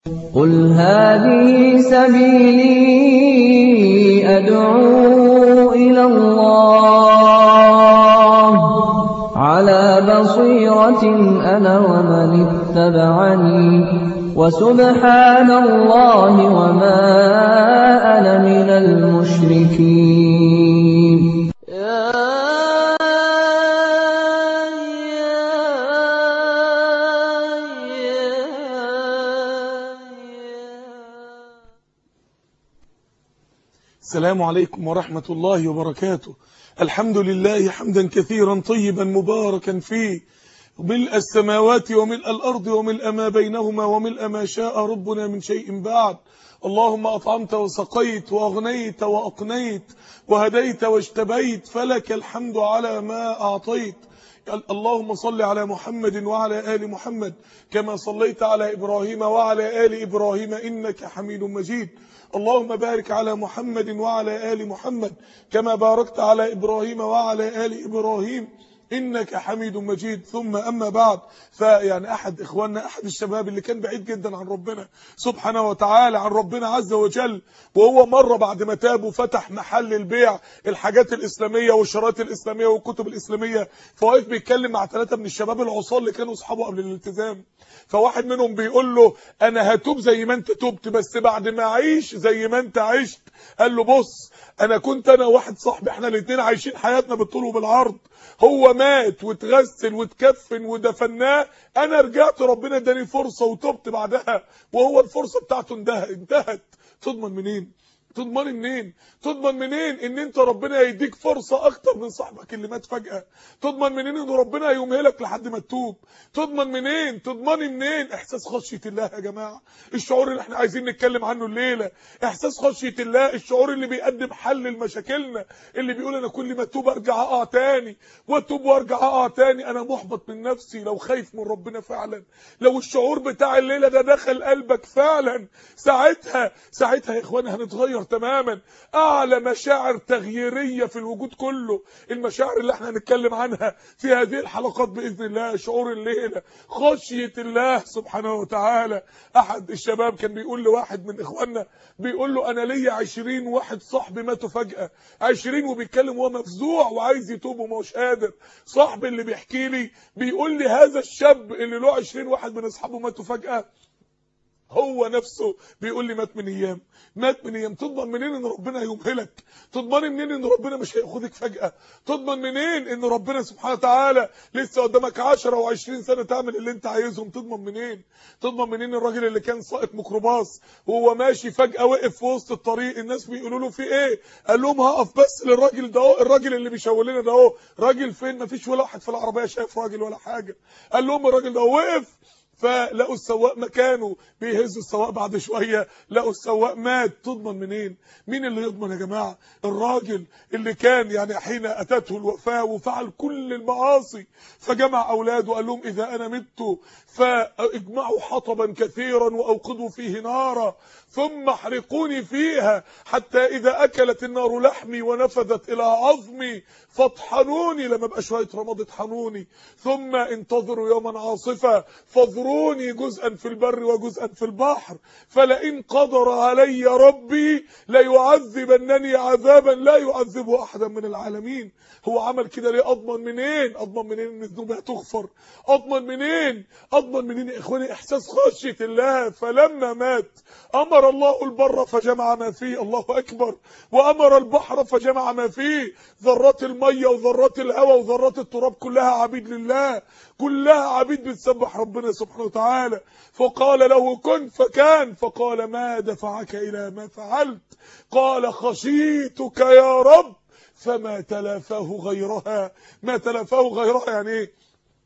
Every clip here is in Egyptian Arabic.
قُلْ هَٰذِهِ سَبِيلِي أَدْعُو إِلَى اللَّهِ ۚ عَلَىٰ بَصِيرَةٍ أَنَا وَمَنِ اتَّبَعَنِي ۖ وَسُبْحَانَ اللَّهِ وَمَا أَنَا مِنَ الْمُشْرِكِينَ السلام عليكم ورحمة الله وبركاته الحمد لله حمدا كثيرا طيبا مباركا فيه ملء السماوات وملء الأرض وملء ما بينهما وملء ما شاء ربنا من شيء بعد اللهم أطعمت وسقيت وأغنيت وأقنيت وهديت واجتبيت فلك الحمد على ما أعطيت اللهم صل على محمد وعلى آل محمد كما صليت على إبراهيم وعلى آل إبراهيم إنك حميد مجيد اللهم بارك على محمد وعلى آل محمد كما باركت على إبراهيم وعلى آل إبراهيم إنك حميد مجيد ثم أما بعد فيعني أحد إخواننا أحد الشباب اللي كان بعيد جدا عن ربنا سبحانه وتعالى عن ربنا عز وجل وهو مرة بعد ما تاب وفتح محل البيع الحاجات الإسلامية والشرايط الإسلامية والكتب الإسلامية فواقف بيتكلم مع ثلاثة من الشباب العصار اللي كانوا أصحابه قبل الالتزام فواحد منهم بيقول له أنا هتوب زي ما أنت تبت بس بعد ما أعيش زي ما أنت عشت قال له بص أنا كنت أنا واحد صاحبي إحنا الاثنين عايشين حياتنا بالطول وبالعرض هو مات واتغسل واتكفن ودفناه انا رجعت ربنا اداني فرصه وتبت بعدها وهو الفرصه بتاعته انتهت تضمن منين تضمن منين تضمن منين ان انت ربنا يديك فرصة اكتر من صاحبك اللي مات فجأة تضمن منين ان ربنا هيمهلك لحد ما تتوب تضمن منين تضمني منين احساس خشية الله يا جماعة الشعور اللي احنا عايزين نتكلم عنه الليلة احساس خشية الله الشعور اللي بيقدم حل لمشاكلنا اللي بيقول انا كل ما اتوب ارجع اقع تاني واتوب وارجع اقع تاني انا محبط من نفسي لو خايف من ربنا فعلا لو الشعور بتاع الليلة ده دخل قلبك فعلا ساعتها ساعتها يا اخوانا هنتغير تماما اعلى مشاعر تغييريه في الوجود كله المشاعر اللي احنا هنتكلم عنها في هذه الحلقات باذن الله شعور الليله خشيه الله سبحانه وتعالى احد الشباب كان بيقول لواحد من اخواننا بيقول له انا ليا 20 واحد صاحبي ماتوا فجاه 20 وبيتكلم وهو مفزوع وعايز يتوب ومش قادر صاحبي اللي بيحكي لي بيقول لي هذا الشاب اللي له 20 واحد من اصحابه ماتوا فجاه هو نفسه بيقول لي مات من ايام مات من ايام تضمن منين ان ربنا هيمهلك تضمني منين ان ربنا مش هياخدك فجأة تضمن منين ان ربنا سبحانه وتعالى لسه قدامك 10 و20 سنة تعمل اللي انت عايزهم تضمن منين تضمن منين الراجل اللي كان سائق ميكروباص وهو ماشي فجأة وقف في وسط الطريق الناس بيقولوا له في ايه قال لهم هقف بس للراجل ده اهو الراجل اللي بيشاور لنا ده اهو راجل فين مفيش ولا واحد في العربية شايف راجل ولا حاجة قال لهم الراجل ده وقف فلقوا السواق مكانه بيهزوا السواق بعد شويه لقوا السواق مات تضمن منين مين اللي يضمن يا جماعه الراجل اللي كان يعني حين اتته الوفاه وفعل كل المعاصي فجمع اولاده وقال لهم اذا انا مت فاجمعوا حطبا كثيرا واوقدوا فيه نارا ثم احرقوني فيها حتى اذا اكلت النار لحمي ونفذت الى عظمي فاطحنوني لما ابقى شويه رماد اطحنوني ثم انتظروا يوما عاصفا فاذروني جزءا في البر وجزءا في البحر فلئن قدر علي ربي ليعذبنني عذابا لا يعذبه احدا من العالمين هو عمل كده ليه اضمن منين اضمن منين ان الذنوب هتغفر اضمن منين اضمن منين يا اخواني احساس خشيه الله فلما مات امر الله البر فجمع ما فيه الله اكبر وامر البحر فجمع ما فيه ذرات الميه وذرات الهواء وذرات التراب كلها عبيد لله كلها عبيد بتسبح ربنا سبحانه وتعالى فقال له كن فكان فقال ما دفعك الى ما فعلت قال خشيتك يا رب فما تلافاه غيرها ما تلافاه غيرها يعني ايه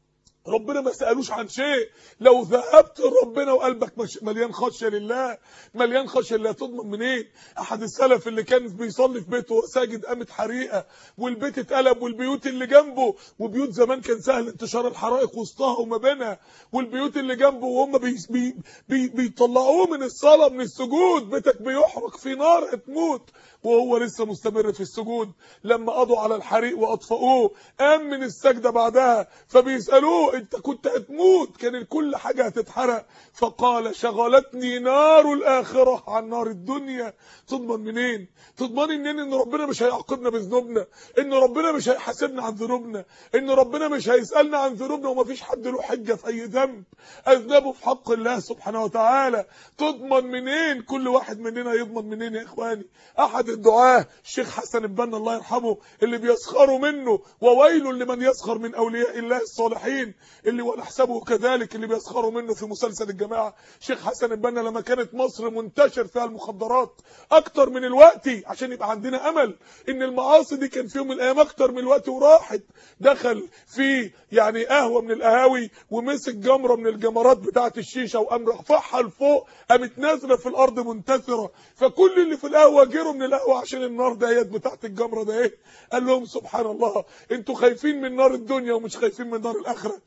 ربنا ما سألوش عن شيء لو ذهبت لربنا وقلبك مليان خشية لله مليان خشية لله تضمن منين إيه؟ احد السلف اللي كان بيصلي في بيته وساجد قامت حريقة والبيت اتقلب والبيوت اللي جنبه وبيوت زمان كان سهل انتشار الحرائق وسطها وما بينها والبيوت اللي جنبه وهم بي بي بي بيطلعوه من الصلاة من السجود بيتك بيحرق في نار هتموت وهو لسه مستمر في السجود لما قضوا على الحريق واطفأوه قام من السجدة بعدها فبيسألوه انت كنت هتموت كان كل حاجة هتتحرق فقال شغلتني نار الآخرة عن نار الدنيا تضمن منين تضمن منين ان ربنا مش هيعاقبنا بذنوبنا ان ربنا مش هيحاسبنا عن ذنوبنا ان ربنا مش هيسألنا عن ذنوبنا ومفيش حد له حجة في اي ذنب اذنبه في حق الله سبحانه وتعالى تضمن منين كل واحد مننا يضمن منين يا اخواني احد الدعاه الشيخ حسن البنا الله يرحمه اللي بيسخروا منه وويل لمن يسخر من اولياء الله الصالحين اللي ونحسبه كذلك اللي بيسخروا منه في مسلسل الجماعه شيخ حسن البنا لما كانت مصر منتشر فيها المخدرات اكتر من الوقت عشان يبقى عندنا امل ان المعاصي دي كان في يوم من الايام اكتر من الوقت وراحت دخل في يعني قهوه من القهاوي ومسك جمره من الجمرات بتاعه الشيشه وقام رفعها لفوق قامت نازله في الارض منتثره فكل اللي في القهوه جروا من القهوه عشان النار ديت بتاعه الجمره ده ايه قال لهم سبحان الله انتوا خايفين من نار الدنيا ومش خايفين من نار الاخره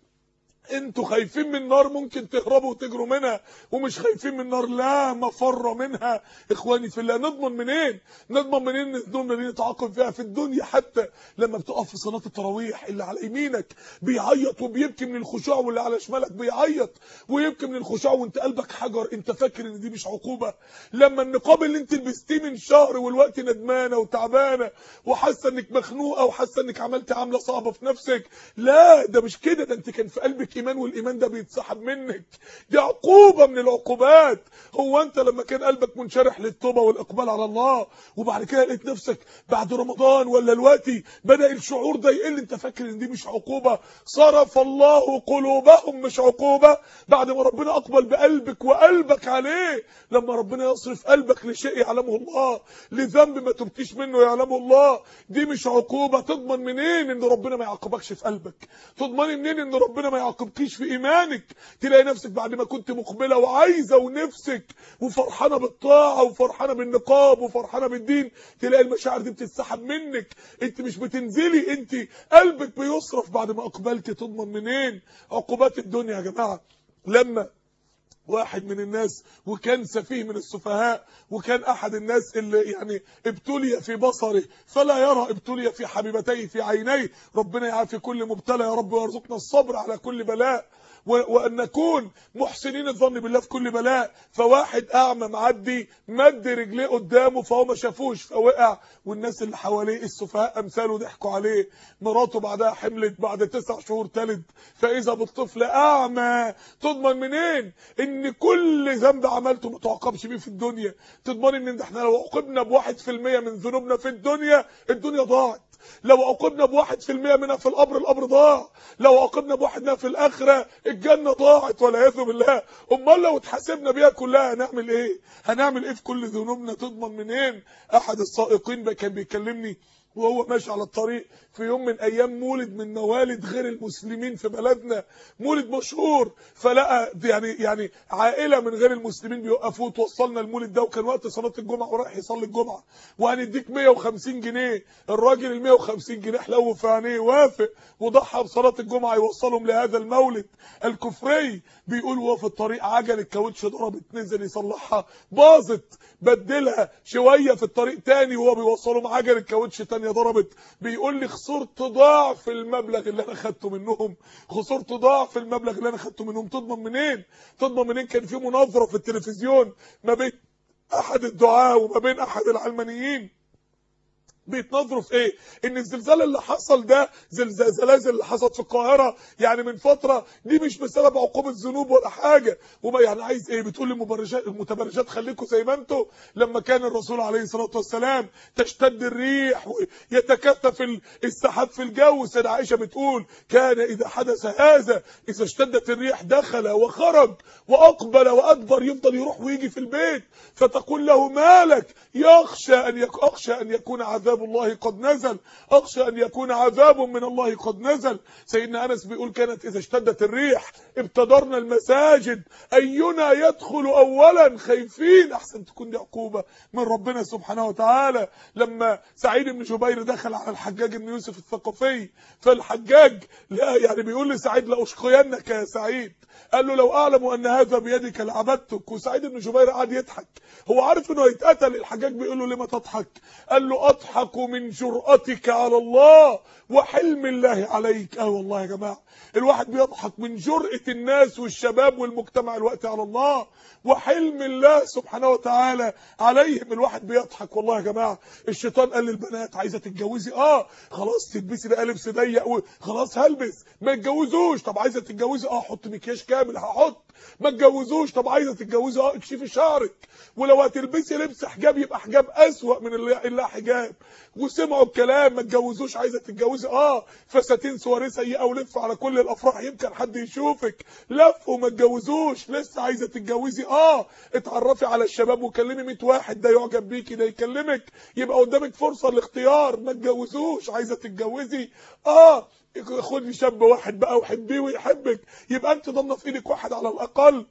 انتوا خايفين من نار ممكن تهربوا وتجروا منها ومش خايفين من نار لا مفر منها اخواني في الله نضمن منين نضمن منين ان ذنوبنا دي نتعاقب فيها في الدنيا حتى لما بتقف في صلاه التراويح اللي على يمينك بيعيط وبيبكي من الخشوع واللي على شمالك بيعيط ويبكي من الخشوع وانت قلبك حجر انت فاكر ان دي مش عقوبه لما النقاب اللي انت لبستيه من شهر والوقت ندمانه وتعبانه وحاسه انك مخنوقه وحاسه انك عملت عمله صعبه في نفسك لا ده مش كده ده انت كان في قلبك ايمان والايمان ده بيتسحب منك دي عقوبه من العقوبات هو انت لما كان قلبك منشرح للتوبه والاقبال على الله وبعد كده لقيت نفسك بعد رمضان ولا دلوقتي بدا الشعور ده يقل انت فاكر ان دي مش عقوبه صرف الله قلوبهم مش عقوبه بعد ما ربنا اقبل بقلبك وقلبك عليه لما ربنا يصرف قلبك لشيء يعلمه الله لذنب ما تبتيش منه يعلمه الله دي مش عقوبه تضمن منين ان ربنا ما يعاقبكش في قلبك تضمن منين ان ربنا ما يعاقبكيش في ايمانك تلاقي نفسك بعد ما كنت مقبله وعايزه ونفسك وفرحانه بالطاعه وفرحانه بالنقاب وفرحانه بالدين تلاقي المشاعر دي بتتسحب منك انت مش بتنزلي انت قلبك بيصرف بعد ما اقبلت تضمن منين عقوبات الدنيا يا جماعه لما واحد من الناس وكان سفيه من السفهاء وكان احد الناس اللي يعني ابتلي في بصره فلا يرى ابتلي في حبيبتيه في عينيه ربنا يعافي كل مبتلى يا رب ويرزقنا الصبر على كل بلاء وان نكون محسنين الظن بالله في كل بلاء فواحد اعمى معدي مد رجليه قدامه فهو ما شافوش فوقع والناس اللي حواليه السفهاء امثاله ضحكوا عليه مراته بعدها حملت بعد تسع شهور تلد فاذا بالطفل اعمى تضمن منين ان كل ذنب عملته ما تعاقبش بيه في الدنيا تضمن ان احنا لو عوقبنا بواحد في المية من ذنوبنا في الدنيا الدنيا ضاعت لو عوقبنا بواحد في المية منها في القبر القبر ضاع لو عوقبنا بواحد منها في الاخره الجنه ضاعت والعياذ بالله امال لو اتحاسبنا بيها كلها هنعمل ايه هنعمل ايه في كل ذنوبنا تضمن منين احد السائقين كان بيكلمني وهو ماشي على الطريق في يوم من ايام مولد من موالد غير المسلمين في بلدنا مولد مشهور فلقى يعني يعني عائله من غير المسلمين بيوقفوه توصلنا المولد ده وكان وقت صلاه الجمعه ورايح يصلي الجمعه وهنديك 150 جنيه الراجل ال 150 جنيه حلو في عينيه وافق وضحى بصلاه الجمعه يوصلهم لهذا المولد الكفري بيقول وهو في الطريق عجل الكاوتش ضربت نزل يصلحها باظت بدلها شويه في الطريق تاني وهو بيوصلهم عجل الكاوتش تانية ضربت بيقول لي خسرت ضعف المبلغ اللي انا خدته منهم خسرت ضعف المبلغ اللي انا خدته منهم تضمن منين تضمن منين كان في مناظره في التلفزيون ما بين احد الدعاه وما بين احد العلمانيين بيتنظروا في ايه ان الزلزال اللي حصل ده زلزال اللي حصلت في القاهره يعني من فتره دي مش بسبب عقوبه ذنوب ولا حاجه وما يعني عايز ايه بتقول للمبرجات المتبرجات خليكم زي ما انتم لما كان الرسول عليه الصلاه والسلام تشتد الريح ويتكثف السحاب في الجو سيدة عائشه بتقول كان اذا حدث هذا اذا اشتدت الريح دخل وخرج واقبل وادبر يفضل يروح ويجي في البيت فتقول له مالك يخشى ان يك... اخشى ان يكون عذاب الله قد نزل اخشى ان يكون عذاب من الله قد نزل سيدنا انس بيقول كانت اذا اشتدت الريح ابتدرنا المساجد اينا يدخل اولا خايفين احسن تكون دي عقوبه من ربنا سبحانه وتعالى لما سعيد بن جبير دخل على الحجاج بن يوسف الثقفي فالحجاج لا يعني بيقول لسعيد لاشقينك يا سعيد قال له لو اعلم ان هذا بيدك لعبدتك وسعيد بن جبير قعد يضحك هو عارف انه هيتقتل الحجاج بيقول له لما تضحك قال له اضحك يضحك من جرأتك على الله وحلم الله عليك اه والله يا جماعه الواحد بيضحك من جرأة الناس والشباب والمجتمع الوقت على الله وحلم الله سبحانه وتعالى عليهم الواحد بيضحك والله يا جماعه الشيطان قال للبنات عايزه تتجوزي اه خلاص تلبسي بقى لبس ضيق خلاص هلبس ما تتجوزوش طب عايزه تتجوزي اه حط مكياج كامل هحط ما تتجوزوش طب عايزه تتجوزي اه اكشفي شعرك ولو هتلبسي لبس حجاب يبقى حجاب اسوأ من اللي اللي حجاب وسمعوا الكلام ما تتجوزوش عايزه تتجوزي اه فساتين سواريه سيئه ولف على كل الافراح يمكن حد يشوفك لف وما تتجوزوش لسه عايزه تتجوزي اه اتعرفي على الشباب وكلمي 100 واحد ده يعجب بيكي ده يكلمك يبقى قدامك فرصه الاختيار ما تتجوزوش عايزه تتجوزي اه خدي شاب واحد بقى وحبيه ويحبك يبقى انت ضامنه في ايدك واحد على الاقل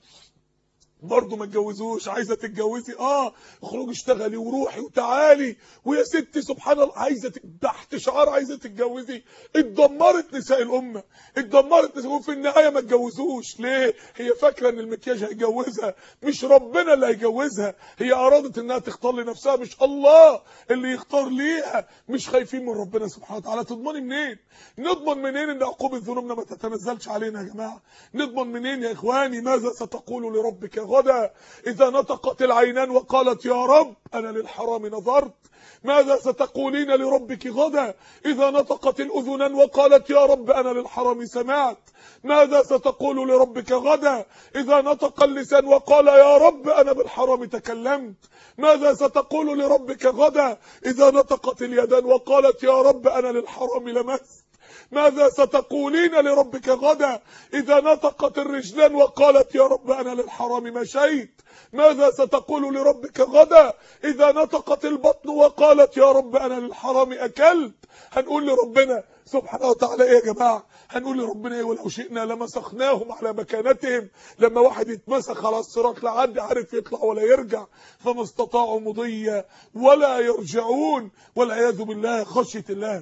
برضه ما تجوزوش عايزه تتجوزي اه اخرجي اشتغلي وروحي وتعالي ويا ستي سبحان الله عايزه تحت شعار عايزه تتجوزي اتدمرت نساء الامه اتدمرت نساء وفي النهايه ما تجوزوش ليه هي فاكره ان المكياج هيجوزها مش ربنا اللي هيجوزها هي ارادت انها تختار لنفسها مش الله اللي يختار ليها مش خايفين من ربنا سبحانه وتعالى تضمني منين نضمن منين ان عقوبه ذنوبنا ما تتنزلش علينا يا جماعه نضمن منين يا اخواني ماذا ستقول لربك غدا إذا نطقت العينان وقالت يا رب أنا للحرام نظرت ماذا ستقولين لربك غدا إذا نطقت الأذنان وقالت يا رب أنا للحرام سمعت ماذا ستقول لربك غدا إذا نطق اللسان وقال يا رب أنا بالحرام تكلمت ماذا ستقول لربك غدا إذا نطقت اليدان وقالت يا رب أنا للحرام لمست ماذا ستقولين لربك غدا إذا نطقت الرجلان وقالت يا رب أنا للحرام مشيت ماذا ستقول لربك غدا إذا نطقت البطن وقالت يا رب أنا للحرام أكلت هنقول لربنا سبحانه وتعالى ايه يا جماعه هنقول لربنا ايه ولو شئنا لمسخناهم على مكانتهم لما واحد يتمسخ على الصراط لا حد عارف يطلع ولا يرجع فما استطاعوا مضيا ولا يرجعون والعياذ بالله خشيه الله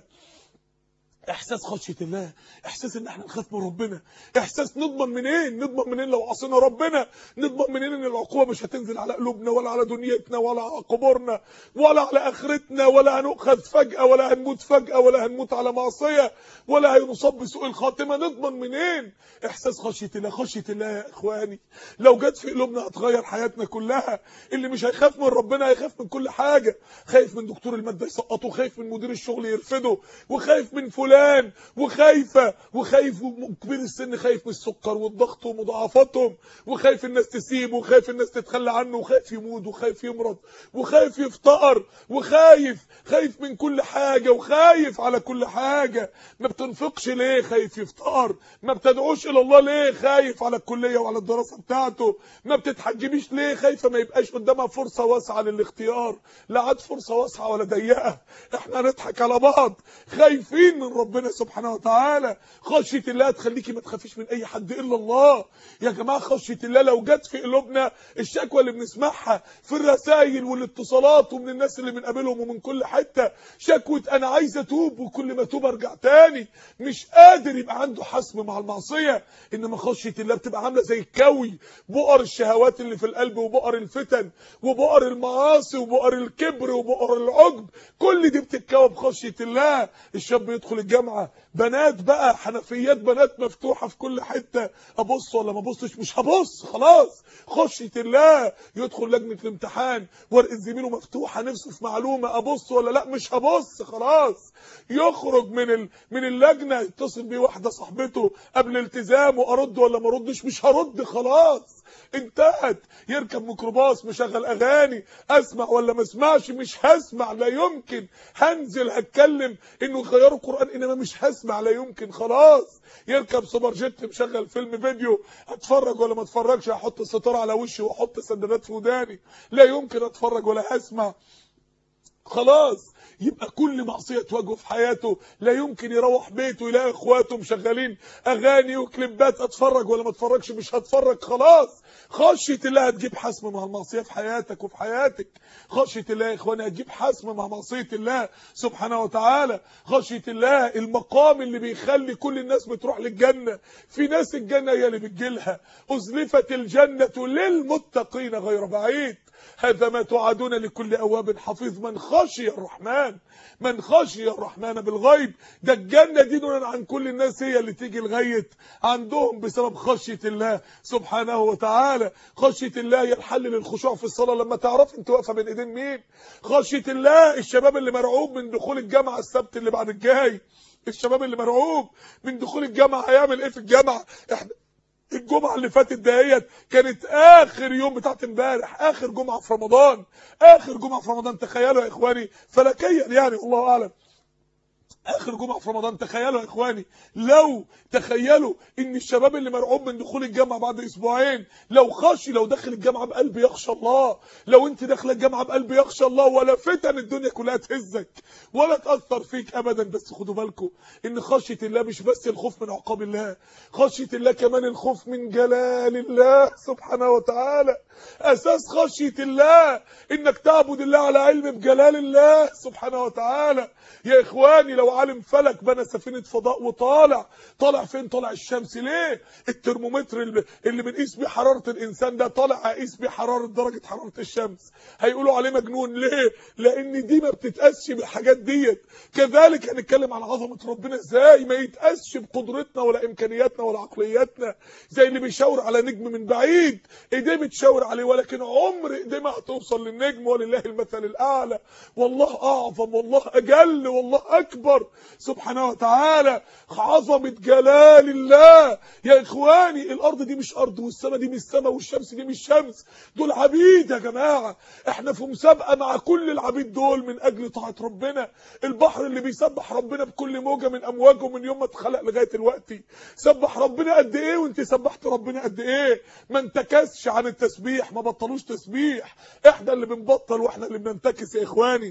احساس خشيه الله احساس ان احنا نخاف من ربنا احساس نضمن منين نضمن منين لو عصينا ربنا نضمن منين ان العقوبه مش هتنزل على قلوبنا ولا على دنيتنا ولا على قبورنا ولا على اخرتنا ولا هنؤخذ فجاه ولا هنموت فجاه ولا هنموت على معصيه ولا هنصاب بسوء الخاتمه نضمن منين احساس خشيه الله خشيه الله يا اخواني لو جت في قلوبنا هتغير حياتنا كلها اللي مش هيخاف من ربنا هيخاف من كل حاجه خايف من دكتور الماده يسقطه خايف من مدير الشغل يرفده وخايف من فلان فلان وخايفة وخايف كبير السن خايف من السكر والضغط ومضاعفاتهم وخايف الناس تسيبه وخايف الناس تتخلى عنه وخايف يموت وخايف يمرض وخايف يفتقر وخايف خايف من كل حاجة وخايف على كل حاجة ما بتنفقش ليه خايف يفتقر ما بتدعوش الى الله ليه خايف على الكلية وعلى الدراسة بتاعته ما بتتحجبيش ليه خايفة ما يبقاش قدامها فرصة واسعة للاختيار لا عاد فرصة واسعة ولا ضيقة احنا نضحك على بعض خايفين من ربنا سبحانه وتعالى خشية الله تخليكي ما تخافيش من اي حد الا الله يا جماعة خشية الله لو جت في قلوبنا الشكوى اللي بنسمعها في الرسائل والاتصالات ومن الناس اللي بنقابلهم ومن كل حتة شكوى انا عايز اتوب وكل ما اتوب ارجع تاني مش قادر يبقى عنده حسم مع المعصية انما خشية الله بتبقى عاملة زي الكوي بؤر الشهوات اللي في القلب وبؤر الفتن وبؤر المعاصي وبؤر الكبر وبؤر العجب كل دي بتتكوى بخشية الله الشاب يدخل الجامعة بنات بقى حنفيات بنات مفتوحة في كل حتة ابص ولا ما ابصش مش هبص خلاص خشية الله يدخل لجنة الامتحان ورقة زميله مفتوحة نفسه في معلومة ابص ولا لا مش هبص خلاص يخرج من ال... من اللجنة يتصل بيه واحدة صاحبته قبل التزامه ارد ولا ما اردش مش هرد خلاص انتهت يركب ميكروباص مشغل اغاني اسمع ولا ما اسمعش مش هسمع لا يمكن هنزل هتكلم انه يغيروا القران انما مش هسمع لا يمكن خلاص يركب سوبر جيت مشغل فيلم فيديو اتفرج ولا ما اتفرجش هحط الستاره على وشي واحط سندات في وداني لا يمكن اتفرج ولا هسمع خلاص يبقى كل معصيه تواجهه في حياته لا يمكن يروح بيته يلاقي اخواته مشغلين اغاني وكليبات اتفرج ولا ما اتفرجش مش هتفرج خلاص خشيه الله هتجيب حسم مع المعصيه في حياتك وفي حياتك خشيه الله يا اخواني هتجيب حسم مع معصيه الله سبحانه وتعالى خشيه الله المقام اللي بيخلي كل الناس بتروح للجنه في ناس الجنه هي اللي بتجيلها ازلفت الجنه للمتقين غير بعيد هذا ما توعدون لكل أواب حفيظ من خشي الرحمن من خشي الرحمن بالغيب ده الجنة دي دولا عن كل الناس هي اللي تيجي لغاية عندهم بسبب خشية الله سبحانه وتعالى خشية الله هي الحل للخشوع في الصلاة لما تعرف انت واقفة بين ايدين مين خشية الله الشباب اللي مرعوب من دخول الجامعة السبت اللي بعد الجاي الشباب اللي مرعوب من دخول الجامعة هيعمل ايه في الجامعة احنا الجمعة اللي فاتت دهيت كانت اخر يوم بتاعت امبارح اخر جمعة في رمضان اخر جمعة في رمضان تخيلوا يا اخواني فلكيا يعني والله اعلم اخر جمعه في رمضان تخيلوا يا اخواني لو تخيلوا ان الشباب اللي مرعوب من دخول الجامعه بعد اسبوعين لو خشي لو داخل الجامعه بقلب يخشى الله لو انت داخله الجامعه بقلب يخشى الله ولا فتن الدنيا كلها تهزك ولا تاثر فيك ابدا بس خدوا بالكم ان خشيه الله مش بس الخوف من عقاب الله خشيه الله كمان الخوف من جلال الله سبحانه وتعالى اساس خشيه الله انك تعبد الله على علم بجلال الله سبحانه وتعالى يا اخواني لو عالم فلك بنى سفينه فضاء وطالع طالع فين طالع الشمس ليه الترمومتر اللي اللي بنقيس بيه حراره الانسان ده طالع اقيس بيه حراره درجه حراره الشمس هيقولوا عليه مجنون ليه لان دي ما بتتقاسش بالحاجات ديت كذلك هنتكلم عن عظمه ربنا ازاي ما يتقاسش بقدرتنا ولا امكانياتنا ولا عقلياتنا زي اللي بيشاور على نجم من بعيد ايديه بتشاور عليه ولكن عمر ايديه ما هتوصل للنجم ولله المثل الاعلى والله اعظم والله اجل والله اكبر سبحانه وتعالى عظمه جلال الله يا اخواني الارض دي مش ارض والسماء دي مش سماء والشمس دي مش شمس دول عبيد يا جماعه احنا في مسابقه مع كل العبيد دول من اجل طاعه ربنا البحر اللي بيسبح ربنا بكل موجه من امواجه من يوم ما اتخلق لغايه دلوقتي سبح ربنا قد ايه وانت سبحت ربنا قد ايه ما انتكسش عن التسبيح ما بطلوش تسبيح احنا اللي بنبطل واحنا اللي بننتكس يا اخواني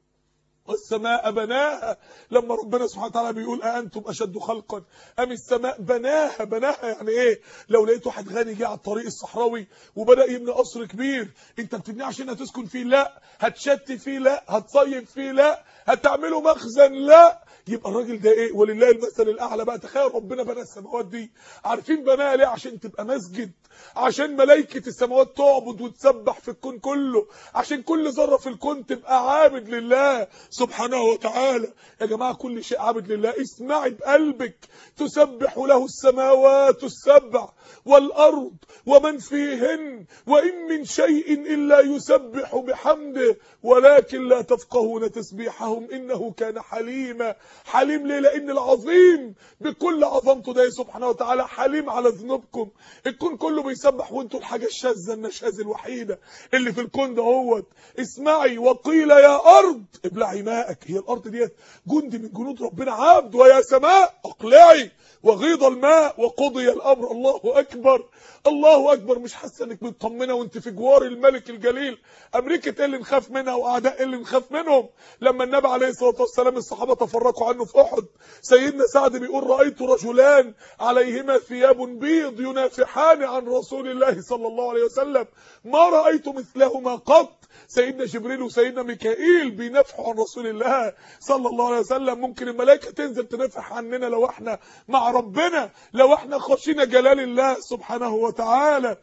والسماء بناها لما ربنا سبحانه وتعالى بيقول أأنتم أشد خلقا أم السماء بناها بناها يعني إيه لو لقيت واحد غني جه على الطريق الصحراوي وبدأ يبني قصر كبير أنت بتبنيه عشان هتسكن فيه لا هتشتي فيه لا هتصيف فيه لا هتعمله مخزن لا يبقى الراجل ده ايه ولله المثل الاعلى بقى تخيل ربنا بنى السماوات دي عارفين بناها ليه عشان تبقى مسجد عشان ملائكه السماوات تعبد وتسبح في الكون كله عشان كل ذره في الكون تبقى عابد لله سبحانه وتعالى يا جماعه كل شيء عابد لله اسمعي بقلبك تسبح له السماوات السبع والارض ومن فيهن وان من شيء الا يسبح بحمده ولكن لا تفقهون تسبيحهم انه كان حليما حليم ليه لان العظيم بكل عظمته ده سبحانه وتعالى حليم على ذنوبكم الكون كله بيسبح وانتوا الحاجه الشاذه النشاذ الوحيده اللي في الكون دهوت اسمعي وقيل يا ارض ابلعي ماءك هي الارض ديت جند من جنود ربنا عبد ويا سماء اقلعي وغيض الماء وقضي الامر الله اكبر الله اكبر مش حاسه انك مطمنه وانت في جوار الملك الجليل امريكا ايه اللي نخاف منها واعداء ايه اللي نخاف منهم لما النبي عليه الصلاه والسلام الصحابه تفرقوا عنه في احد سيدنا سعد بيقول رايت رجلان عليهما ثياب بيض ينافحان عن رسول الله صلى الله عليه وسلم ما رايت مثلهما قط سيدنا جبريل وسيدنا ميكائيل بينافحوا عن رسول الله صلى الله عليه وسلم ممكن الملائكه تنزل تنافح عننا لو احنا مع ربنا لو احنا خشينا جلال الله سبحانه وتعالى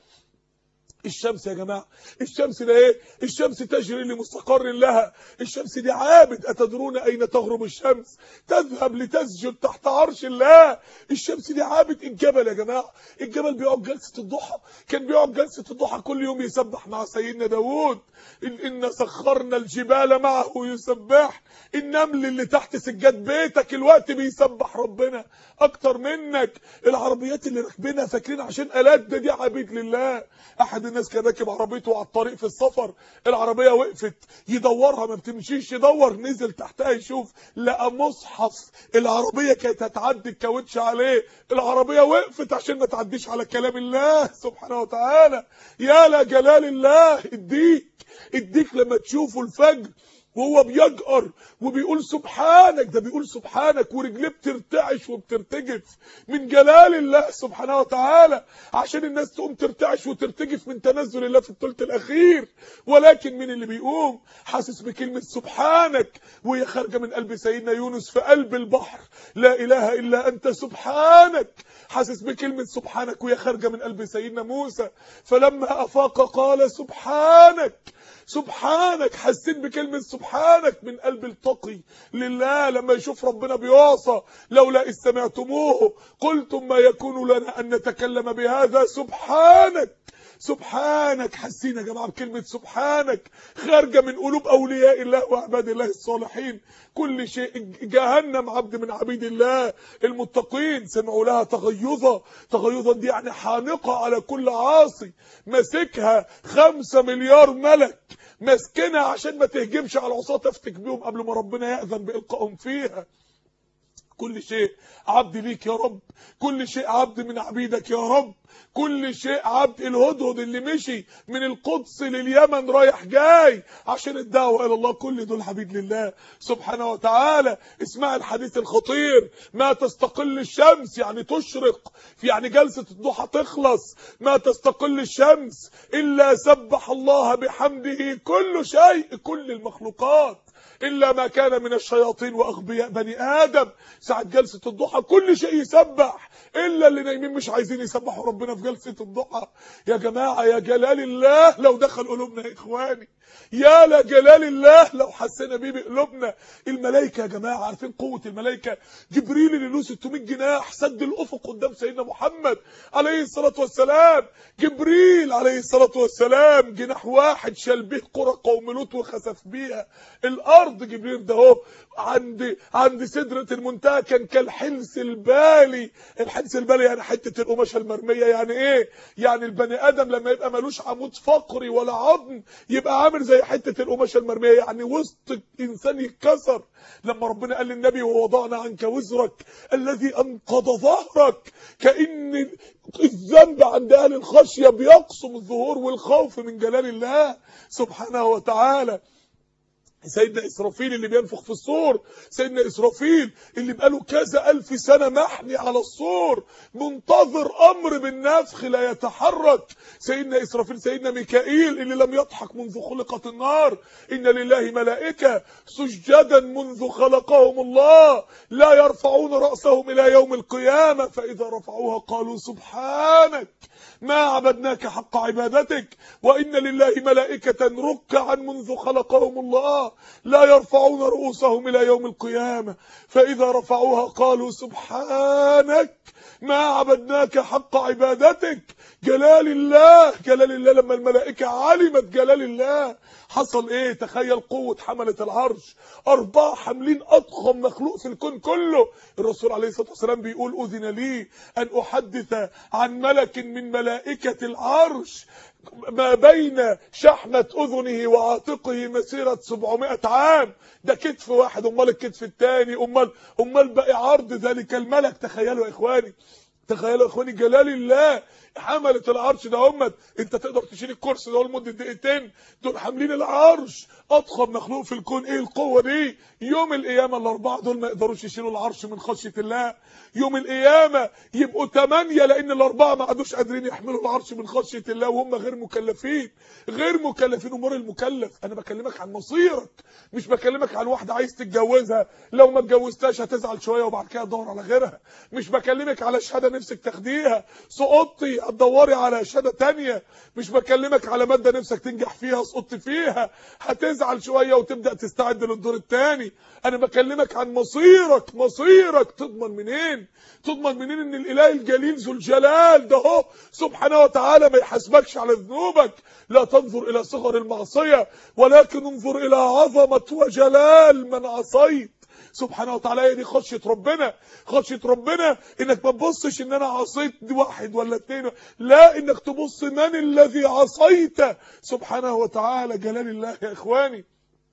الشمس يا جماعه الشمس ده ايه الشمس تجري لمستقر لها الشمس دي عابد اتدرون اين تغرب الشمس تذهب لتسجد تحت عرش الله الشمس دي عابد الجبل يا جماعه الجبل بيقعد جلسه الضحى كان بيقعد جلسه الضحى كل يوم يسبح مع سيدنا داوود ان سخرنا الجبال معه يسبح النمل اللي تحت سجاد بيتك الوقت بيسبح ربنا اكتر منك العربيات اللي راكبينها فاكرين عشان الات ده دي عبيد لله احد الناس كان راكب عربيته على الطريق في السفر العربيه وقفت يدورها ما بتمشيش يدور نزل تحتها يشوف لقى مصحف العربيه كانت هتعدي الكاوتش عليه العربيه وقفت عشان ما تعديش على كلام الله سبحانه وتعالى يا لا جلال الله اديك اديك لما تشوفوا الفجر وهو بيجأر وبيقول سبحانك ده بيقول سبحانك ورجليه بترتعش وبترتجف من جلال الله سبحانه وتعالى عشان الناس تقوم ترتعش وترتجف من تنزل الله في الثلث الاخير ولكن من اللي بيقوم حاسس بكلمه سبحانك وهي خارجه من قلب سيدنا يونس في قلب البحر لا اله الا انت سبحانك حاسس بكلمه سبحانك وهي خارجه من قلب سيدنا موسى فلما افاق قال سبحانك سبحانك حسيت بكلمة سبحانك من قلب التقي لله لما يشوف ربنا بيعصى لولا إذ سمعتموه قلتم ما يكون لنا أن نتكلم بهذا سبحانك سبحانك حاسين يا جماعه بكلمه سبحانك خارجه من قلوب اولياء الله وعباد الله الصالحين كل شيء جهنم عبد من عبيد الله المتقين سمعوا لها تغيظا تغيظا دي يعني حانقه على كل عاصي ماسكها خمسة مليار ملك ماسكنها عشان ما تهجمش على العصاه تفتك بيهم قبل ما ربنا يأذن بإلقائهم فيها كل شيء عبد ليك يا رب كل شيء عبد من عبيدك يا رب كل شيء عبد الهدهد اللي مشي من القدس لليمن رايح جاي عشان الدعوة إلى الله كل دول حبيب لله سبحانه وتعالى اسمع الحديث الخطير ما تستقل الشمس يعني تشرق يعني جلسة الضحى تخلص ما تستقل الشمس إلا سبح الله بحمده كل شيء كل المخلوقات إلا ما كان من الشياطين وأغبياء بني آدم ساعة جلسة الضحى كل شيء يسبح إلا اللي نايمين مش عايزين يسبحوا ربنا في جلسة الضحى يا جماعة يا جلال الله لو دخل قلوبنا يا إخواني يا لجلال الله لو حسينا بيه بقلوبنا الملائكة يا جماعة عارفين قوة الملائكة جبريل اللي له 600 جناح سد الأفق قدام سيدنا محمد عليه الصلاة والسلام جبريل عليه الصلاة والسلام جناح واحد شال به قرى قوم لوط وخسف بيها الأرض جبريل ده هو عند عند سدرة المنتهى كان كالحلس البالي الحلس البالي يعني حتة القماشة المرمية يعني ايه يعني البني آدم لما يبقى ملوش عمود فقري ولا عظم يبقى عامل زي حتة القماشة المرمية يعني وسط إنسان يتكسر لما ربنا قال للنبي ووضعنا عنك وزرك الذي أنقض ظهرك كأن الذنب عند أهل الخشية بيقسم الظهور والخوف من جلال الله سبحانه وتعالى سيدنا إسرافيل اللي بينفخ في الصور سيدنا إسرافيل اللي بقاله كذا ألف سنة محني على الصور منتظر أمر بالنفخ لا يتحرك سيدنا إسرافيل سيدنا ميكائيل اللي لم يضحك منذ خلقت النار إن لله ملائكة سجدا منذ خلقهم الله لا يرفعون رأسهم إلى يوم القيامة فإذا رفعوها قالوا سبحانك ما عبدناك حق عبادتك وإن لله ملائكة ركعا منذ خلقهم الله لا يرفعون رؤوسهم إلى يوم القيامة فإذا رفعوها قالوا سبحانك ما عبدناك حق عبادتك جلال الله جلال الله لما الملائكة علمت جلال الله حصل ايه تخيل قوة حملة العرش اربعة حاملين اضخم مخلوق في الكون كله الرسول عليه الصلاة والسلام بيقول اذن لي ان احدث عن ملك من ملائكة العرش ما بين شحمة اذنه وعاتقه مسيرة 700 عام ده كتف واحد امال الكتف الثاني امال امال باقي عرض ذلك الملك تخيلوا يا اخواني تخيلوا يا اخواني جلال الله حملة العرش ده همت انت تقدر تشيل الكرسي ده لمده دقيقتين دول حاملين العرش اضخم مخلوق في الكون ايه القوه دي يوم القيامه الاربعه دول ما يقدروش يشيلوا العرش من خشيه الله يوم القيامه يبقوا ثمانيه لان الاربعه ما عادوش قادرين يحملوا العرش من خشيه الله وهم غير مكلفين غير مكلفين امور المكلف انا بكلمك عن مصيرك مش بكلمك عن واحده عايز تتجوزها لو ما اتجوزتهاش هتزعل شويه وبعد كده تدور على غيرها مش بكلمك على شهاده نفسك تاخديها سقطتي هتدوري على شهاده تانية مش بكلمك على ماده نفسك تنجح فيها سقطت فيها هتزعل شويه وتبدا تستعد للدور الثاني انا بكلمك عن مصيرك مصيرك تضمن منين تضمن منين ان الاله الجليل ذو الجلال ده هو سبحانه وتعالى ما يحاسبكش على ذنوبك لا تنظر الى صغر المعصيه ولكن انظر الى عظمه وجلال من عصيت سبحانه وتعالى هي دي خشيه ربنا خشيه ربنا انك ما تبصش ان انا عصيت واحد ولا اتنين لا انك تبص من الذي عصيت سبحانه وتعالى جلال الله يا اخواني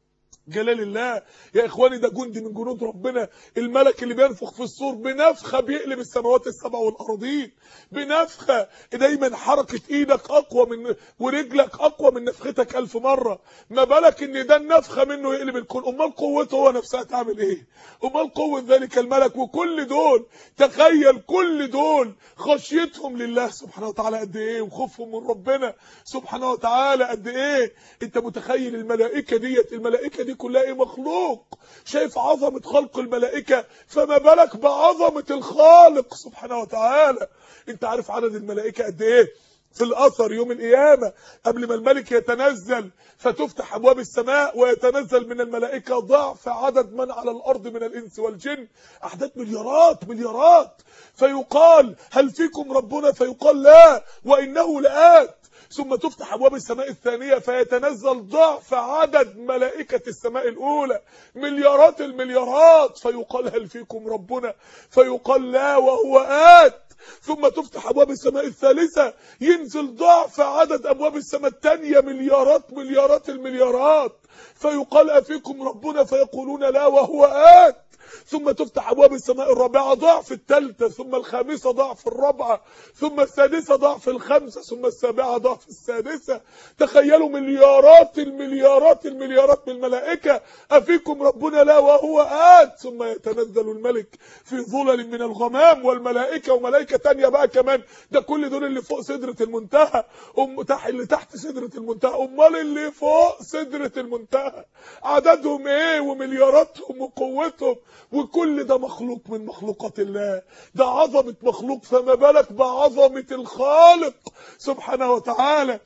جلال الله يا اخواني ده جندي من جنود ربنا الملك اللي بينفخ في الصور بنفخه بيقلب السماوات السبع والارضين بنفخه دايما حركه ايدك اقوى من ورجلك اقوى من نفختك ألف مره ما بالك ان ده النفخه منه يقلب الكون امال قوته هو نفسها تعمل ايه امال قوه ذلك الملك وكل دول تخيل كل دول خشيتهم لله سبحانه وتعالى قد ايه وخوفهم من ربنا سبحانه وتعالى قد ايه انت متخيل الملائكه ديت الملائكه دي كلها ايه مخلوق شايف عظمه خلق الملائكه فما بالك بعظمه الخالق سبحانه وتعالى انت عارف عدد الملائكه قد ايه في الاثر يوم القيامه قبل ما الملك يتنزل فتفتح ابواب السماء ويتنزل من الملائكه ضعف عدد من على الارض من الانس والجن اعداد مليارات مليارات فيقال هل فيكم ربنا فيقال لا وانه لآت ثم تفتح ابواب السماء الثانيه فيتنزل ضعف عدد ملائكه السماء الاولى مليارات المليارات فيقال هل فيكم ربنا فيقال لا وهو آت ثم تفتح ابواب السماء الثالثه ينزل ضعف عدد ابواب السماء الثانيه مليارات مليارات المليارات فيقال افيكم ربنا فيقولون لا وهو آت ثم تفتح ابواب السماء الرابعه ضعف الثالثه ثم الخامسه ضعف الرابعه ثم السادسه ضعف الخامسه ثم السابعه ضعف السادسه تخيلوا مليارات المليارات المليارات من الملائكه افيكم ربنا لا وهو آت ثم يتنزل الملك في ظلل من الغمام والملائكه وملائكه تانية بقى كمان ده كل دول اللي فوق سدره المنتهى ام تحت اللي تحت سدره المنتهى امال اللي فوق سدره المنتهى عددهم ايه وملياراتهم وقوتهم وكل ده مخلوق من مخلوقات الله ده عظمة مخلوق فما بالك بعظمة الخالق سبحانه وتعالى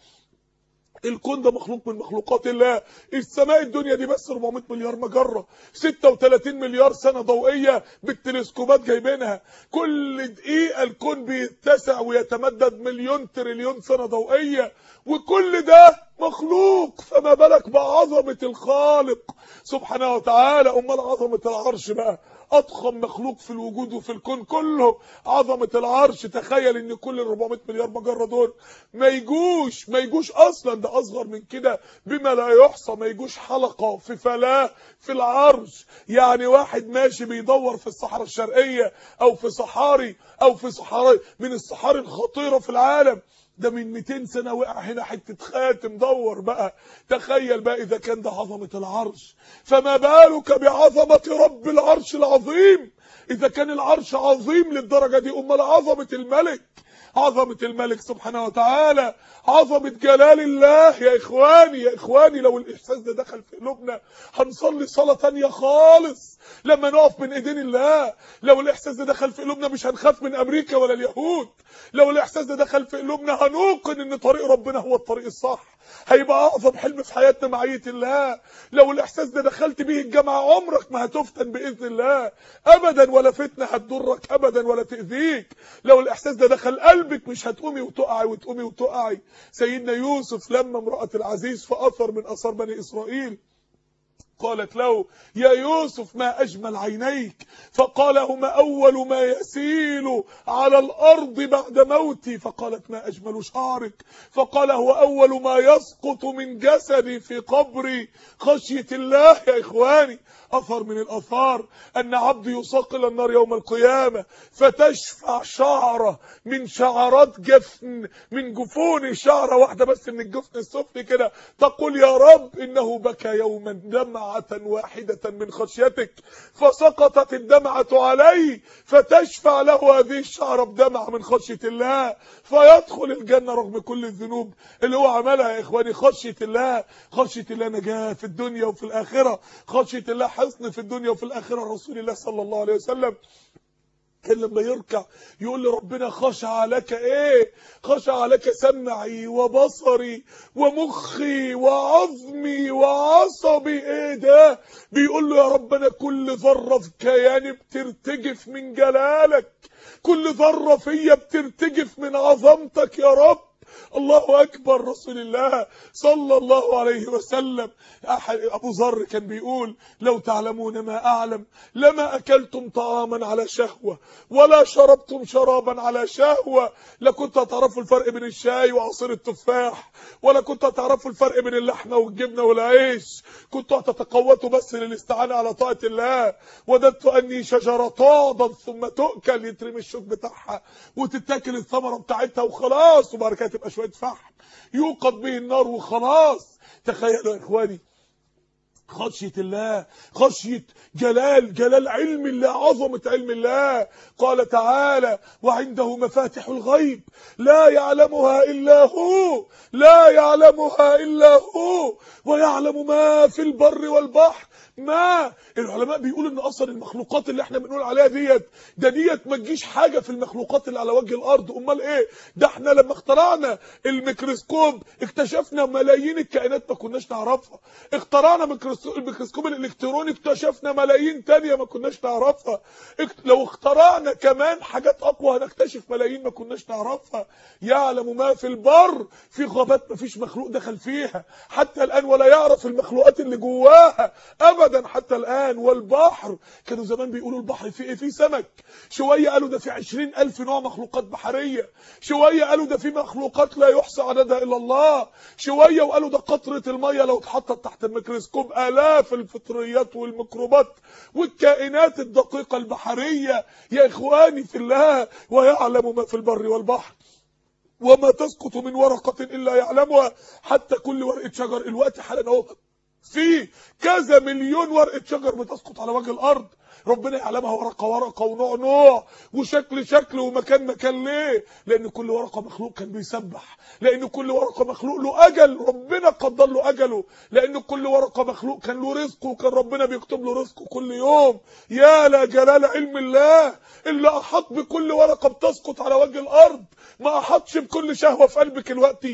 الكون ده مخلوق من مخلوقات الله السماء الدنيا دي بس 400 مليار مجرة 36 مليار سنة ضوئية بالتلسكوبات جايبينها كل دقيقة الكون بيتسع ويتمدد مليون تريليون سنة ضوئية وكل ده مخلوق فما بالك بعظمة الخالق سبحانه وتعالى امال عظمة العرش بقى اضخم مخلوق في الوجود وفي الكون كله عظمة العرش تخيل ان كل ال 400 مليار مجرة دول ما يجوش ما يجوش اصلا ده اصغر من كده بما لا يحصى ما يجوش حلقة في فلاة في العرش يعني واحد ماشي بيدور في الصحراء الشرقية او في صحاري او في صحاري من الصحاري الخطيرة في العالم ده من 200 سنة وقع هنا حتة خاتم دور بقى تخيل بقى إذا كان ده عظمة العرش فما بالك بعظمة رب العرش العظيم إذا كان العرش عظيم للدرجة دي أمال عظمة الملك عظمة الملك سبحانه وتعالى عظمة جلال الله يا إخواني يا إخواني لو الإحساس ده دخل في قلوبنا هنصلي صلاة تانية خالص لما نقف من ايدين الله لو الاحساس ده دخل في قلوبنا مش هنخاف من امريكا ولا اليهود لو الاحساس ده دخل في قلوبنا هنوقن ان طريق ربنا هو الطريق الصح هيبقى اعظم حلم في حياتنا معيه الله لو الاحساس ده دخلت بيه الجامعه عمرك ما هتفتن باذن الله ابدا ولا فتنه هتضرك ابدا ولا تاذيك لو الاحساس ده دخل قلبك مش هتقومي وتقعي وتقومي وتقعي سيدنا يوسف لما امراه العزيز في اثر من اثار بني اسرائيل قالت له يا يوسف ما أجمل عينيك فقال هما أول ما يسيل على الأرض بعد موتي فقالت ما أجمل شعرك فقال هو أول ما يسقط من جسدي في قبري خشية الله يا إخواني أثر من الأثار أن عبد يساق إلى النار يوم القيامة فتشفع شعرة من شعرات جفن من جفون شعرة واحدة بس من الجفن السفلي كده تقول يا رب إنه بكى يوما دمعة واحدة من خشيتك فسقطت الدمعة عليه فتشفع له هذه الشعرة بدمعة من خشية الله فيدخل الجنة رغم كل الذنوب اللي هو عملها يا إخواني خشية الله خشية الله نجاة في الدنيا وفي الآخرة خشية الله حصن في الدنيا وفي الآخرة رسول الله صلى الله عليه وسلم كان لما يركع يقول لربنا خشع لك ايه خشع لك سمعي وبصري ومخي وعظمي وعصبي ايه ده بيقول له يا ربنا كل ذره في كياني بترتجف من جلالك كل ذره فيا بترتجف من عظمتك يا رب الله أكبر رسول الله صلى الله عليه وسلم أبو ذر كان بيقول لو تعلمون ما أعلم لما أكلتم طعاما على شهوة ولا شربتم شرابا على شهوة لكنت هتعرفوا الفرق بين الشاي وعصير التفاح ولا كنت هتعرفوا الفرق بين اللحمة والجبنة والعيش كنتوا هتتقوتوا بس للاستعانة على طاعة الله وددت أني شجرة تعضد ثم تؤكل يترمي الشوك بتاعها وتتاكل الثمرة بتاعتها وخلاص وبعد كده تبقى شوية فحم يوقد به النار وخلاص تخيلوا يا إخواني خشية الله خشية جلال جلال علم الله عظمة علم الله قال تعالى وعنده مفاتح الغيب لا يعلمها إلا هو لا يعلمها إلا هو ويعلم ما في البر والبحر ما العلماء بيقولوا ان اصلا المخلوقات اللي احنا بنقول عليها ديت ده ديت ما تجيش حاجه في المخلوقات اللي على وجه الارض امال ايه ده احنا لما اخترعنا الميكروسكوب اكتشفنا ملايين الكائنات ما كناش نعرفها اخترعنا الميكروسكوب الالكتروني اكتشفنا ملايين تانية ما كناش نعرفها لو اخترعنا كمان حاجات اقوى هنكتشف ملايين ما كناش نعرفها يعلم ما في البر في غابات ما فيش مخلوق دخل فيها حتى الان ولا يعرف المخلوقات اللي جواها ابدا حتى الان والبحر كانوا زمان بيقولوا البحر فيه ايه فيه سمك شويه قالوا ده في عشرين الف نوع مخلوقات بحريه شويه قالوا ده في مخلوقات لا يحصى عددها الا الله شويه وقالوا ده قطره الميه لو اتحطت تحت الميكروسكوب الاف الفطريات والميكروبات والكائنات الدقيقه البحريه يا اخواني في الله ويعلم ما في البر والبحر وما تسقط من ورقه الا يعلمها حتى كل ورقه شجر الوقت حالا اهو في كذا مليون ورقة شجر بتسقط على وجه الأرض ربنا يعلمها ورقة ورقة ونوع نوع وشكل شكل ومكان مكان ليه لأن كل ورقة مخلوق كان بيسبح لأن كل ورقة مخلوق له أجل ربنا قدر له أجله لأن كل ورقة مخلوق كان له رزقه وكان ربنا بيكتب له رزقه كل يوم يا لا جلال علم الله اللي أحاط بكل ورقة بتسقط على وجه الأرض ما أحاطش بكل شهوة في قلبك الوقتي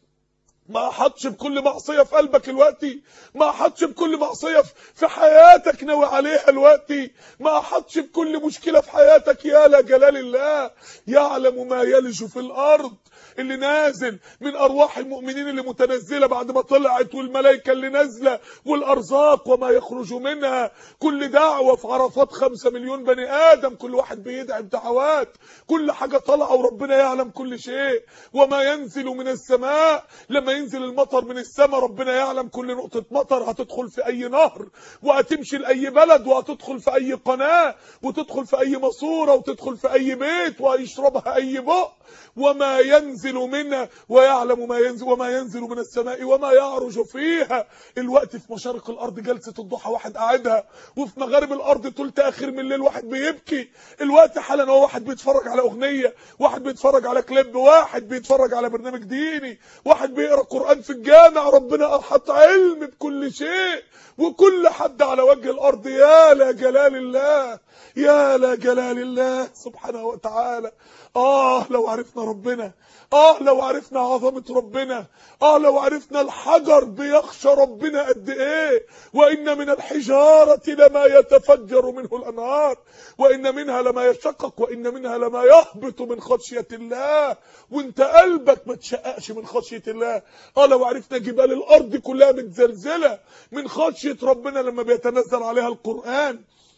ما احطش بكل معصيه في قلبك الوقتي ما احطش بكل معصيه في حياتك ناوي عليها الوقتي ما احطش بكل مشكله في حياتك يا لا جلال الله يعلم ما يلج في الارض اللي نازل من ارواح المؤمنين اللي متنزله بعد ما طلعت والملائكه اللي نازله والارزاق وما يخرج منها كل دعوه في عرفات خمسة مليون بني ادم كل واحد بيدعي بدعوات كل حاجه طالعه وربنا يعلم كل شيء وما ينزل من السماء لما ينزل المطر من السماء ربنا يعلم كل نقطه مطر هتدخل في اي نهر وهتمشي لاي بلد وهتدخل في اي قناه وتدخل في اي ماسوره وتدخل في اي بيت ويشربها اي بق وما ينزل منها ويعلم ما ينزل وما ينزل من السماء وما يعرج فيها الوقت في مشارق الارض جلسه الضحى واحد قاعدها وفي مغارب الارض طول اخر من الليل واحد بيبكي الوقت حالا هو واحد بيتفرج على اغنيه واحد بيتفرج على كليب واحد بيتفرج على برنامج ديني واحد بيقرا قران في الجامع ربنا احط علم بكل شيء وكل حد على وجه الارض يا لا جلال الله يا لا جلال الله سبحانه وتعالى اه لو عرفنا ربنا اه لو عرفنا عظمة ربنا اه لو عرفنا الحجر بيخشى ربنا قد ايه وان من الحجارة لما يتفجر منه الانهار وان منها لما يشقق وان منها لما يهبط من خشية الله وانت قلبك ما تشققش من خشية الله اه لو عرفنا جبال الارض كلها متزلزلة من خشية ربنا لما بيتنزل عليها القرآن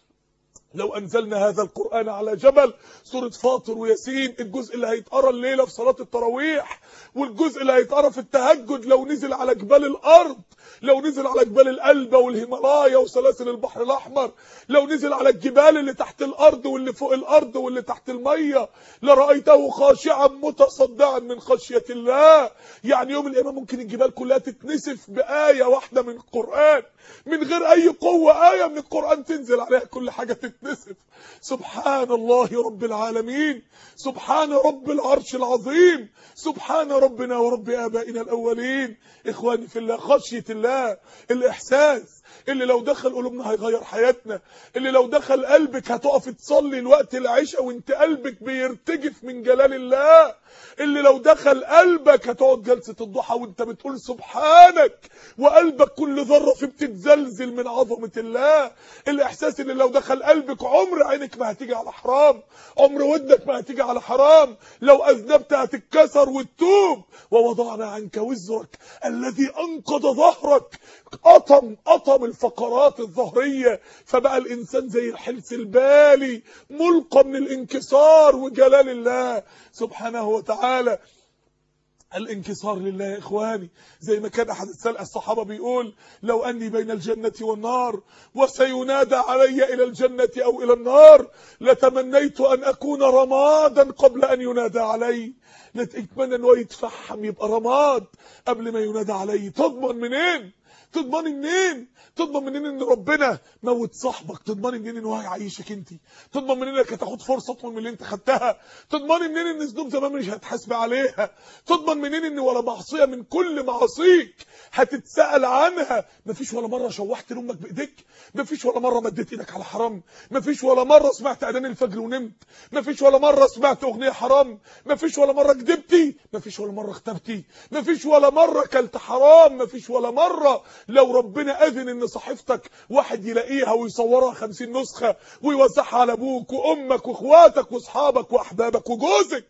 لو انزلنا هذا القرآن على جبل سورة فاطر وياسين الجزء اللي هيتقرا الليلة في صلاة التراويح والجزء اللي هيتقرا في التهجد لو نزل على جبال الارض لو نزل على جبال الألبة والهيمالايا وسلاسل البحر الاحمر لو نزل على الجبال اللي تحت الارض واللي فوق الارض واللي تحت المية لرأيته خاشعا متصدعا من خشية الله يعني يوم القيامة ممكن الجبال كلها تتنسف بآية واحدة من القرآن من غير اي قوة آية من القرآن تنزل عليها كل حاجة تتنسف سبحان الله رب العالمين سبحان رب العرش العظيم سبحان ربنا ورب آبائنا الأولين إخواني في الله خشية الله الإحساس اللي لو دخل قلوبنا هيغير حياتنا اللي لو دخل قلبك هتقف تصلي الوقت العشاء وانت قلبك بيرتجف من جلال الله اللي لو دخل قلبك هتقعد جلسة الضحى وانت بتقول سبحانك وقلبك كل ذرة فيه بتتزلزل من عظمة الله الاحساس اللي لو دخل قلبك عمر عينك ما هتيجي على حرام عمر ودنك ما هتيجي على حرام لو اذنبت هتتكسر وتتوب ووضعنا عنك وزرك الذي انقض ظهرك قطم قطم الفقرات الظهرية فبقى الانسان زي الحلس البالي ملقى من الانكسار وجلال الله سبحانه وتعالى الانكسار لله يا اخواني زي ما كان احد السلف الصحابه بيقول لو اني بين الجنه والنار وسينادى علي الى الجنه او الى النار لتمنيت ان اكون رمادا قبل ان ينادى علي نتمنى انه يتفحم يبقى رماد قبل ما ينادى علي تضمن منين تضمني منين تضمن منين ان ربنا موت صاحبك تضمني منين ان هو هيعيشك انت تضمن منين انك هتاخد فرصه اطول من اللي انت خدتها تضمني منين ان ذنوب زمان مش هتحاسب عليها تضمن منين ان ولا معصيه من كل معاصيك هتتسال عنها مفيش ولا مره شوحت لامك بايديك مفيش ولا مره مديت ايدك على حرام مفيش ولا مره سمعت اذان الفجر ونمت مفيش ولا مره سمعت اغنيه حرام مفيش ولا مره كدبتي مفيش ولا مره اختبتي مفيش ولا مره كلت حرام مفيش ولا مره لو ربنا اذن ان صحيفتك واحد يلاقيها ويصورها خمسين نسخة ويوزعها على ابوك وامك واخواتك واصحابك واحبابك وجوزك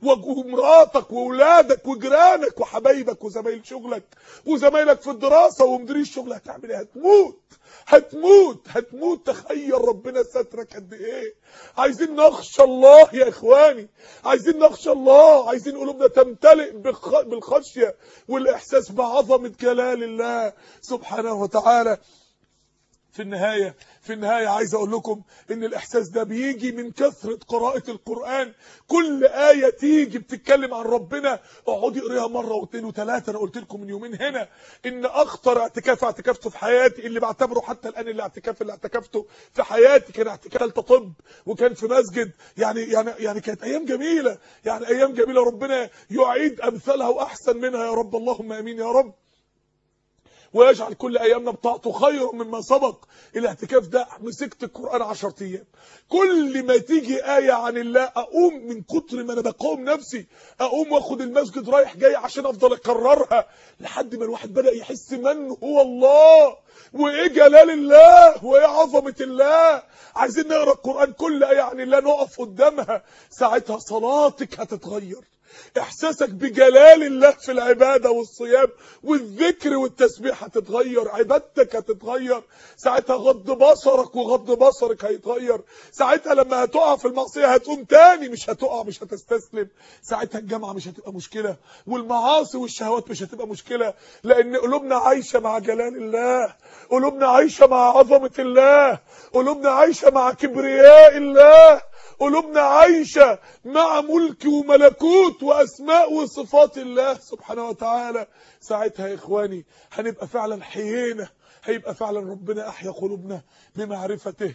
ومراتك واولادك وجيرانك وحبايبك وزمايل شغلك وزمايلك في الدراسة ومدير الشغل هتعمل ايه هتموت هتموت هتموت تخيل ربنا سترك قد ايه عايزين نخشى الله يا اخواني عايزين نخشى الله عايزين قلوبنا تمتلئ بالخشيه والاحساس بعظمه جلال الله سبحانه وتعالى في النهاية في النهاية عايز اقول لكم ان الاحساس ده بيجي من كثرة قراءة القرآن كل آية تيجي بتتكلم عن ربنا اقعدي اقريها مرة واثنين وثلاثة انا قلت لكم من يومين هنا ان اخطر اعتكاف اعتكفته في حياتي اللي بعتبره حتى الان اللي اعتكاف اللي اعتكفته في حياتي كان اعتكاف ثالثه طب وكان في مسجد يعني يعني يعني كانت ايام جميلة يعني ايام جميلة ربنا يعيد امثالها واحسن منها يا رب اللهم امين يا رب ويجعل كل ايامنا بطاعته خير مما سبق الاعتكاف ده مسكت القران 10 ايام كل ما تيجي ايه عن الله اقوم من كتر ما انا بقاوم نفسي اقوم واخد المسجد رايح جاي عشان افضل اكررها لحد ما الواحد بدا يحس من هو الله وايه جلال الله وايه عظمه الله عايزين نقرا القران كل ايه عن الله نقف قدامها ساعتها صلاتك هتتغير احساسك بجلال الله في العبادة والصيام والذكر والتسبيح هتتغير عبادتك هتتغير ساعتها غض بصرك وغض بصرك هيتغير ساعتها لما هتقع في المعصية هتقوم تاني مش هتقع مش هتستسلم ساعتها الجامعة مش هتبقى مشكلة والمعاصي والشهوات مش هتبقى مشكلة لان قلوبنا عايشة مع جلال الله قلوبنا عايشة مع عظمة الله قلوبنا عايشة مع كبرياء الله قلوبنا عايشة مع ملك وملكوت وأسماء وصفات الله سبحانه وتعالى ساعتها يا إخواني هنبقى فعلا حيينا هيبقى فعلا ربنا أحيا قلوبنا بمعرفته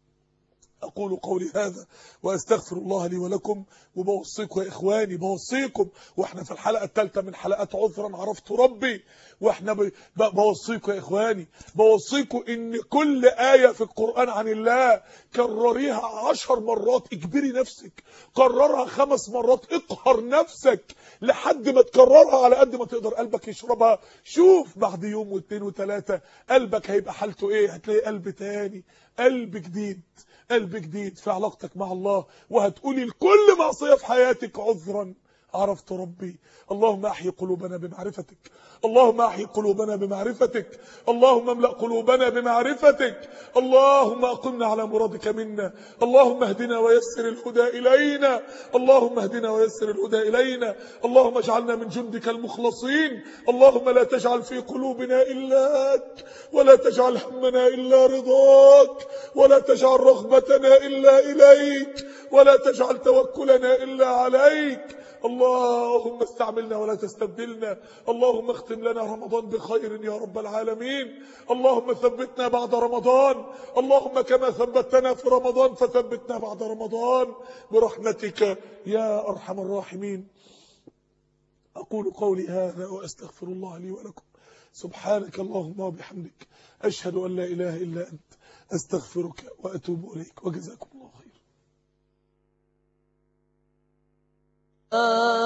أقول قولي هذا وأستغفر الله لي ولكم وبوصيكم يا إخواني بوصيكم وإحنا في الحلقة الثالثة من حلقات عذرا عرفت ربي وإحنا ب... بوصيكم يا إخواني بوصيكم إن كل آية في القرآن عن الله كرريها عشر مرات اجبري نفسك كررها خمس مرات اقهر نفسك لحد ما تكررها على قد ما تقدر قلبك يشربها شوف بعد يوم واثنين وثلاثة قلبك هيبقى حالته ايه هتلاقي قلب تاني قلب جديد قلب جديد في علاقتك مع الله وهتقولي لكل معصية في حياتك عذرا عرفت ربي اللهم احي قلوبنا بمعرفتك اللهم احي قلوبنا بمعرفتك اللهم املأ قلوبنا بمعرفتك اللهم اقمنا على مرادك منا اللهم اهدنا ويسر الهدى الينا اللهم اهدنا ويسر الهدى الينا اللهم اجعلنا من جندك المخلصين اللهم لا تجعل في قلوبنا الاك ولا تجعل همنا الا رضاك ولا تجعل رغبتنا الا اليك ولا تجعل توكلنا الا عليك اللهم استعملنا ولا تستبدلنا اللهم اختم لنا رمضان بخير يا رب العالمين اللهم ثبتنا بعد رمضان اللهم كما ثبتنا في رمضان فثبتنا بعد رمضان برحمتك يا أرحم الراحمين أقول قولي هذا وأستغفر الله لي ولكم سبحانك اللهم وبحمدك أشهد أن لا إله إلا أنت أستغفرك وأتوب إليك وجزاكم الله خير